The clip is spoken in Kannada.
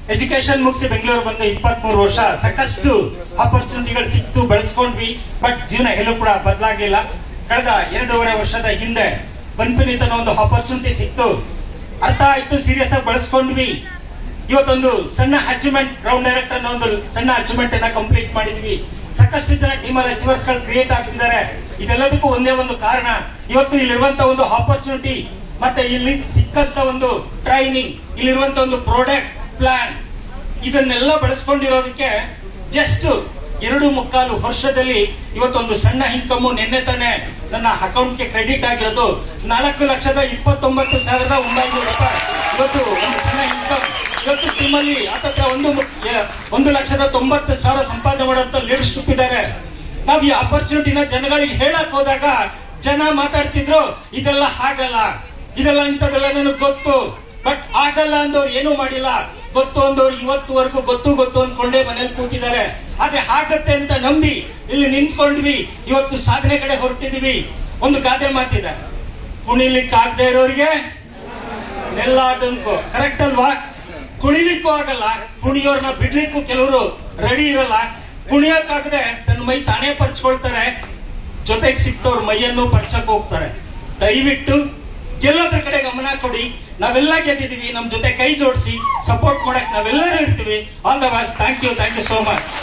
ಎಜುಕೇಶನ್ ಮುಗಿಸಿ ಬೆಂಗಳೂರು ಬಂದು ಇಪ್ಪತ್ತ್ ಮೂರು ವರ್ಷ ಸಾಕಷ್ಟು ಆಪರ್ಚುನಿಟಿಗಳು ಸಿಕ್ತು ಬೆಳೆಸ್ಕೊಂಡ್ವಿ ಬಟ್ ಜೀವನ ಎಲ್ಲೂ ಕೂಡ ಬದಲಾಗಿಲ್ಲ ಕಳೆದ ಎರಡೂವರೆ ವರ್ಷದ ಹಿಂದೆ ಬಂತು ತನ್ನ ಒಂದು ಆಪರ್ಚುನಿಟಿ ಸಿಕ್ತು ಅರ್ಥ ಆಯ್ತು ಸೀರಿಯಸ್ ಆಗಿ ಬಳಸ್ಕೊಂಡ್ವಿ ಇವತ್ತೊಂದು ಸಣ್ಣ ಅಚೀವ್ಮೆಂಟ್ ಗ್ರೌಂಡ್ ಡೈರೆಕ್ಟರ್ ಅನ್ನೋ ಒಂದು ಸಣ್ಣ ಅಚೀವ್ಮೆಂಟ್ ಅನ್ನ ಕಂಪ್ಲೀಟ್ ಮಾಡಿದ್ವಿ ಸಾಕಷ್ಟು ಜನ ಟೀಮ್ ಅಲ್ಲಿ ಅಚೀವರ್ಸ್ ಗಳು ಕ್ರಿಯೇಟ್ ಆಗ್ತಿದ್ದಾರೆ ಇದೆಲ್ಲದಕ್ಕೂ ಒಂದೇ ಒಂದು ಕಾರಣ ಇವತ್ತು ಇಲ್ಲಿರುವಂತ ಒಂದು ಆಪರ್ಚುನಿಟಿ ಮತ್ತೆ ಇಲ್ಲಿ ಸಿಕ್ಕಂತ ಒಂದು ಟ್ರೈನಿಂಗ್ ಇಲ್ಲಿರುವಂತ ಒಂದು ಪ್ರಾಡಕ್ಟ್ ಪ್ಲಾನ್ ಇದನ್ನೆಲ್ಲ ಬಳಸ್ಕೊಂಡಿರೋದಕ್ಕೆ ಜಸ್ಟ್ ಎರಡು ಮುಕ್ಕಾಲು ವರ್ಷದಲ್ಲಿ ಇವತ್ತೊಂದು ಸಣ್ಣ ಇನ್ಕಮ್ ನಿನ್ನೆ ತಾನೆ ನನ್ನ ಅಕೌಂಟ್ಗೆ ಕ್ರೆಡಿಟ್ ಆಗಿರೋದು ನಾಲ್ಕು ಲಕ್ಷದ ಇಪ್ಪತ್ತೊಂಬತ್ತು ಸಾವಿರದ ಒಂಬೈನೂರು ರೂಪಾಯಿ ಇವತ್ತು ಒಂದು ಸಣ್ಣ ಇನ್ಕಮ್ ಇವತ್ತು ಟೀಮಲ್ಲಿ ಹತ್ತತ್ರ ಒಂದು ಮು- ಎ- ಒಂದು ಲಕ್ಷದ ತೊಂಬತ್ತು ಸಾವಿರ ಸಂಪಾದನೆ ಮಾಡುವಂತ ಲೀಡರ್ಶಿಪ್ ಇದ್ದಾರೆ ನಾವು ಈ ಆಪರ್ಚುನಿಟಿನ ಜನಗಳಿಗೆ ಹೇಳಕ್ ಹೋದಾಗ ಜನ ಮಾತಾಡ್ತಿದ್ರು ಇದೆಲ್ಲ ಹಾಗಲ್ಲ ಇದೆಲ್ಲ ಇಂಥದ್ದೆಲ್ಲ ನನಗೆ ಗೊತ್ತು ಬಟ್ ಆಗಲ್ಲ ಅಂದವ್ರು ಏನೂ ಮಾಡಿಲ್ಲ ಗೊತ್ತು ಅಂದವ್ರು ಇವತ್ತುವರೆಗೂ ಗೊತ್ತು ಗೊತ್ತು ಅನ್ಕೊಂಡೇ ಮನೇಲಿ ಕೂತಿದ್ದಾರೆ ಆದ್ರೆ ಆಗತ್ತೆ ಅಂತ ನಂಬಿ ಇಲ್ಲಿ ನಿಂತ್ಕೊಂಡ್ವಿ ಇವತ್ತು ಸಾಧನೆ ಕಡೆ ಹೊರಟಿದೀವಿ ಒಂದು ಗಾದೆ ಮಾತಿದೆ ಕುಣಿಲಿಕ್ಕೆ ಆಗದೆ ಇರೋರಿಗೆ ನೆಲ್ಲಾಟಂಕು ಕರೆಕ್ಟ್ ಅಲ್ವಾ ಕುಣಿಲಿಕ್ಕೂ ಆಗಲ್ಲ ಕುಣಿಯೋರ್ನ ಬಿಡ್ಲಿಕ್ಕೂ ಕೆಲವರು ರೆಡಿ ಇರಲ್ಲ ಕುಣಿಯಕ್ಕಾಗದೆ ತನ್ನ ಮೈ ತಾನೇ ಪರ್ಚ್ಕೊಳ್ತಾರೆ ಜೊತೆಗೆ ಸಿಕ್ತವ್ರ ಮೈಯನ್ನು ಪರ್ಚಕ್ ಹೋಗ್ತಾರೆ ದಯವಿಟ್ಟು ಗೆಲ್ಲೋದ್ರ ಕಡೆ ಗಮನ ಕೊಡಿ ನಾವೆಲ್ಲ ಗೆದ್ದಿದೀವಿ ನಮ್ ಜೊತೆ ಕೈ ಜೋಡಿಸಿ ಸಪೋರ್ಟ್ ಮಾಡಕ್ ನಾವೆಲ್ಲರೂ ಇರ್ತೀವಿ all the best thank you thank you so much